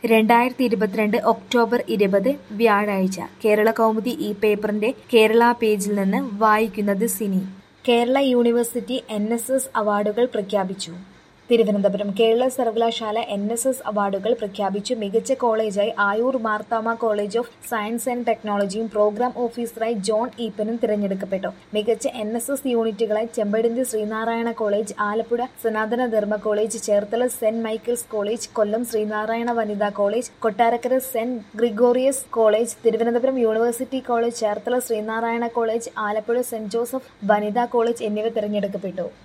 രണ്ടായിരത്തി ഇരുപത്തിരണ്ട് ഒക്ടോബർ ഇരുപത് വ്യാഴാഴ്ച കേരള കൗമുദി ഈ പേപ്പറിന്റെ കേരള പേജിൽ നിന്ന് വായിക്കുന്നത് Sini Kerala university N S S അവാർഡുകൾ പ്രഖ്യാപിച്ചു തിരുവനന്തപുരം കേരള സർവകലാശാല എൻ എസ് എസ് അവാർഡുകൾ പ്രഖ്യാപിച്ചു മികച്ച കോളേജായി Ayur Marthoma college of science and ടെക്നോളജിയും പ്രോഗ്രാം ഓഫീസറായി ജോൺ ഈപ്പനും തിരഞ്ഞെടുക്കപ്പെട്ടു മികച്ച എൻ എസ് എസ് യൂണിറ്റുകളായി Chempazhanthy Sreenarayana college Alappuzha Sanathana Dharma college Cherthala saint Michael's college Kollam Sreenarayana വനിതാ college Kottarakkara saint Gregorios college Thiruvananthapuram university college Cherthala Sreenarayana college Alappuzha saint Joseph വനിതാ കോളേജ് എന്നിവ തിരഞ്ഞെടുക്കപ്പെട്ടു